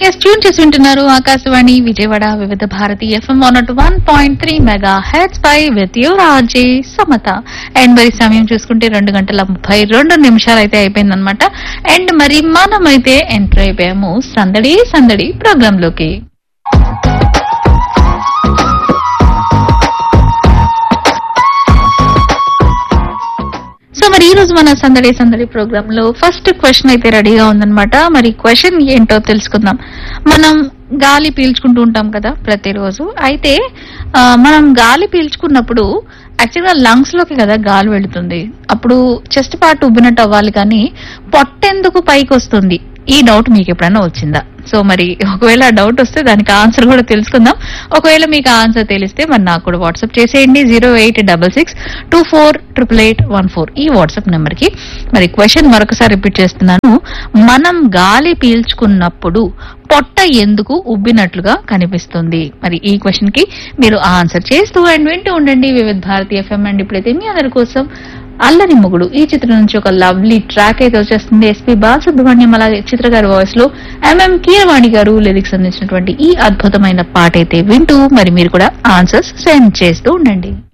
yes tune చేసి వింటున్నారు Akashvani Vijayawada Vividh Bharati F M one one point three mega heads pie with your R J Samatha and మరి సమయం చూసుకుంటే రెండు గంటల ముప్పై రెండు నిమిషాలు అయితే అయిపోయిందనమాట అండ్ మరి మనమైతే ఎంటర్ అయిపోయాము సందడి సందడి ప్రోగ్రామ్ లోకి సో మరి ఈ రోజు మన సందడి సందడి ప్రోగ్రామ్ లో ఫస్ట్ క్వశ్చన్ అయితే రెడీగా ఉందన్నమాట మరి క్వశ్చన్ ఏంటో తెలుసుకుందాం మనం గాలి పీల్చుకుంటూ ఉంటాం కదా ప్రతిరోజు అయితే ఆ, మనం గాలి పీల్చుకున్నప్పుడు యాక్చువల్గా లంగ్స్ లోకి కదా గాలి వెళుతుంది అప్పుడు చెస్ట్ పార్ట్ ఉబ్బినట్టు అవ్వాలి కానీ పొట్టెందుకు పైకి వస్తుంది ఈ డౌట్ మీకు ఎప్పుడైనా వచ్చిందా సో మరి ఒకవేళ ఆ డౌట్ వస్తే దానికి ఆన్సర్ కూడా తెలుసుకుందాం ఒకవేళ మీకు ఆ ఆన్సర్ తెలిస్తే మరి నాకు కూడా వాట్సాప్ చేసేయండి zero eight double six two four triple eight one four ఈ వాట్సాప్ నెంబర్ కి మరి క్వశ్చన్ మరొకసారి రిపీట్ చేస్తున్నాను మనం గాలి పీల్చుకున్నప్పుడు పొట్ట ఎందుకు ఉబ్బినట్లుగా కనిపిస్తుంది మరి ఈ క్వశ్చన్ కి మీరు ఆన్సర్ చేస్తూ అండ్ వింటూ ఉండండి వివిధ భారతి ఎఫ్ఎం అండ్ ఇప్పుడైతే మీ అందరి కోసం అల్లరి మొగుడు ఈ చిత్రం నుంచి ఒక లవ్లీ ట్రాక్ అయితే వచ్చేస్తుంది ఎస్పీ బాలసుబ్రహ్మణ్యం అలాగే చిత్ర గారి వాయిస్ లో ఎంఎం కీరవాణి గారు లిరిక్స్ అందించినటువంటి ఈ అద్భుతమైన పాట అయితే వింటూ మరి మీరు కూడా ఆన్సర్స్ సెండ్ చేస్తూ ఉండండి